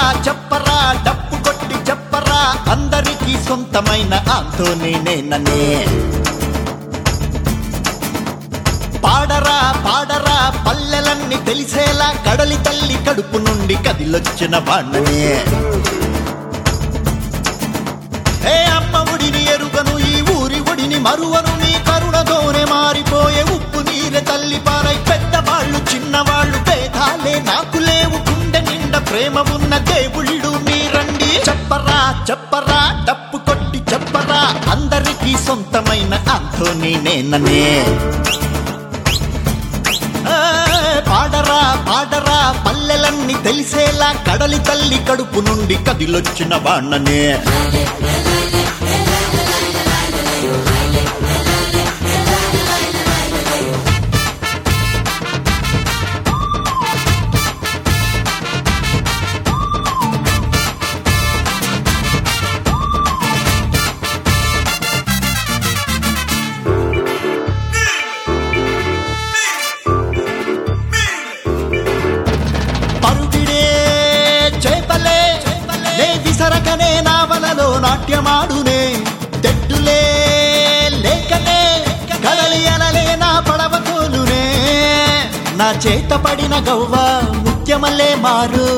చెప్పరా డప్పు కొట్టి చెప్పరా అందరికీ సొంతమైన ఆంతోని నేననే పాడరా పాడరా పల్లెలన్నీ తెలిసేలా కడలి తల్లి కడుపు నుండి కదిలొచ్చిన వాణ్ణనే ఏ అమ్మ ఒడిని ఎరుగను ఈ ఊరి ఒడిని మరువను నీ కరుణతోనే మారిపోయే ఉప్పు నీరె తల్లి పారై పెద్దవాళ్ళు చిన్నవాళ్ళు భేదాలే నాకు లేవు గుండె నిండా ప్రేమ ఉన్న దేవుళ్ళు మీరండి చెప్పరా చెప్పరా డప్పు కొట్టి చెప్పరా అందరికీ సొంతమైన అంతోని నేననే ఆ, పాడరా పాడరా పల్లెలన్నీ తెలిసేలా కడలి తల్లి కడుపు నుండి కదిలొచ్చిన వాణ్ణనే పరుగిడే చేపలే నే విసరకనే నావలలో నాట్యమాడునే తెడ్డులే లేకనే కదలి అనలే నా పడవ తోలునే నా చేత పడిన గవ్వ ముత్యమల్లే మారు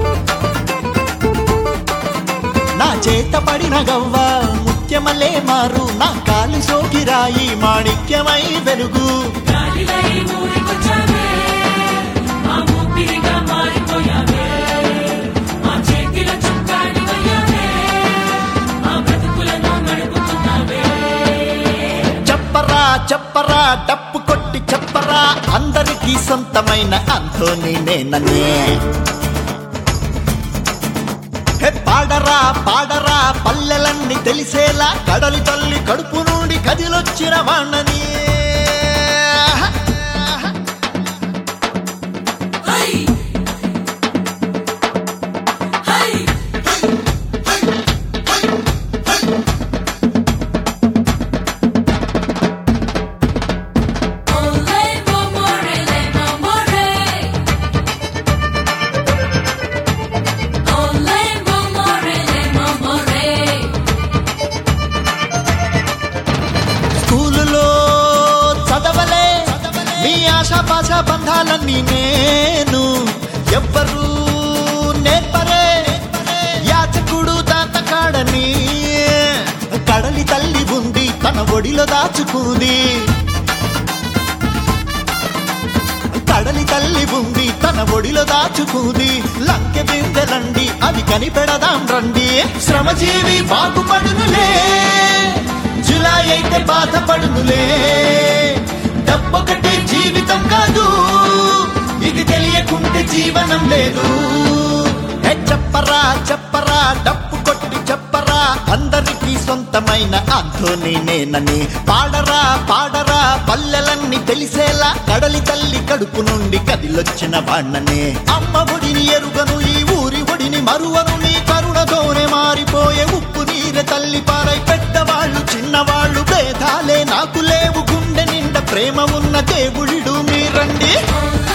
నా చేత పడిన గవ్వ ముత్యమల్లే మారు నా కాలు సోకిరాయి మాణిక్యమై వెలుగు గాలిలై ఊరికొచ్చావే మా ఊపిరిగా మారిపోయావే మా చేతిలో చుక్కానివయ్యావే మా బ్రతుకులను నడుపుతున్నావే చెప్పరా చెప్పరా డప్పు కొట్టి చెప్పరా అందరికీ సొంతమైన అంతోని నేననే హే పాడరా పాడరా పల్లెలన్నీ తెలిసేలా కడలి తల్లి కడుపు నుండి కదిలొచ్చిన వాణ్ణని హై హై ఓలే మోమోరే లే మోమోరే ఓలే మోమోరే లే మోమోరే స్కూలులో చదవలే మీ ఆశాపాశ బంధాలన్నీ నేను ఎవ్వరు నేర్పరే యాచకుడు తాతకాడని కడలి తల్లి ఉంది తన ఒడిలో దాచుకుంది కడలి తల్లి ఉంది తన ఒడిలో దాచుకుంది లంకె బిందెలండి అవి కనిపెడదాం రండి శ్రమజీవి బాగుపడునులే జులై అయితే బాధపడునులే డబ్బొకటే జీవితం కాదు ఇది తెలియకుంటే జీవనం లేదు హే చెప్పరా చెప్పరా డప్పు కొట్టి చెప్పరా అందరికీ సొంతమైన అంతోని నేనని పాడరా పాడరా పల్లెలన్నీ తెలిసేలా కడలి తల్లి కడుపు నుండి కదిలొచ్చిన వాణ్ణనే అమ్మ ఒడిని ఎరుగను ఈ ఊరి ఒడిని మరువను నీ కరుణతోనే మారిపోయే ఉప్పు నీరె తల్లి పారై పెద్దవాళ్ళు చిన్నవాళ్ళు భేదాలే నాకు లేవు గుండె నిండా ప్రేమ ఉన్న దేవుళ్ళు మీరండి ఓలే